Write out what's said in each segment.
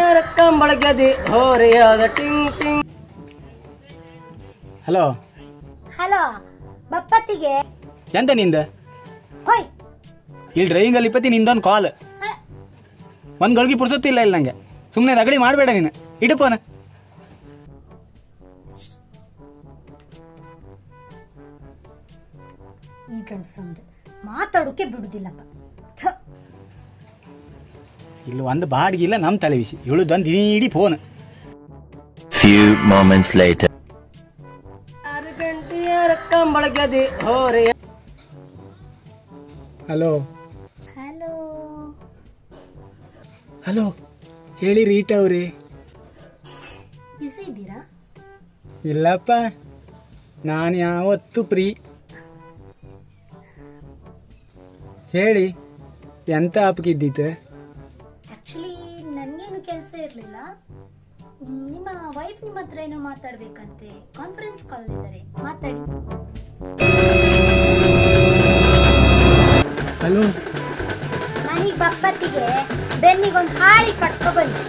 ಕಂಬಳಗದಿ ಹೋರೆಯಾದ ಟಿಂಗ್ ಟಿಂಗ್ hello hello ಬಪ್ಪತ್ತಿಗೆ ಎಂತ ನಿಂದ ಹೊಯ್ ಇಲ್ಲಿ ಡ್ರೈವಿಂಗಲ್ಲಿ ಇಪ್ಪತ್ತಿ ನಿಂದೊಂದು ಕಾಲ್ ಹ, ಒಂದು ಗಳಿಗೆ ಪುರ್ಸೊತ್ತಿಲ್ಲ ಇಲ್ಲ ನಂಗೆ ಸುಮ್ಮನೆ ರಗಡಿ ಮಾಡಬೇಡ ನೀನು ಇಡು ಫೋನ್ ಈ ಗಂಡಸಂದು ಮಾತಾಡೋಕೆ ಬಿಡುದಿಲ್ಲಪ್ಪ ಥ, ಇಲ್ಲಿ ಒಂದು ಬಾಡಿಗಿಲ್ಲ ನಮ್ಮ ತಲೆ ಬಿಸಿ ಇಳುದೊಂದು ಇಡೀ ಫೋನ್ Few moments later. ಆರು ಗಂಟೆಯ ಕಂಬಳಗದಿ ಹೋರೆಯ ಹಲೋ ಹಲೋ ಹಲೋ ಹೇಳಿ ರೀಟಾ ಅವ್ರಿ ಬಿಸಿ ಇದ್ದೀರಾ ಇಲ್ಲಪ್ಪ ನಾನು ಯಾವತ್ತು ಫ್ರೀ ಹೇಳಿ ಎಂತ ಆಪ್ಗಿದ್ದಿತ್ತು ಆಕ್ಚುಲಿ ನನಗೇನು ಕೆಲಸ ಇರಲಿಲ್ಲ ನಿಮ್ಮ ವೈಫ್ ನಿಮ್ಮ ಹತ್ರ ಏನೋ ಮಾತಾಡ್ಬೇಕಂತೆ ಕಾನ್ಫರೆನ್ಸ್ ಕಾಲ್ ಇದ್ದಾರೆ ಮಾತಾಡಿ ಹಲೋ ಮನೆಗೆ ಬಪ್ಪತ್ತಿಗೆ ಬೆನ್ನಿಗೊಂದು ಹಾಳಿ ಕಟ್ಕೊ ಬನ್ನಿ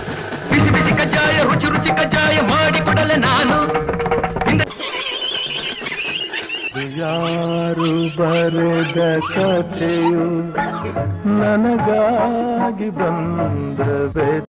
ಯಾರು ಬರೆದ ಕಥೆಯು ನನಗಾಗಿ ಬಂದವೆ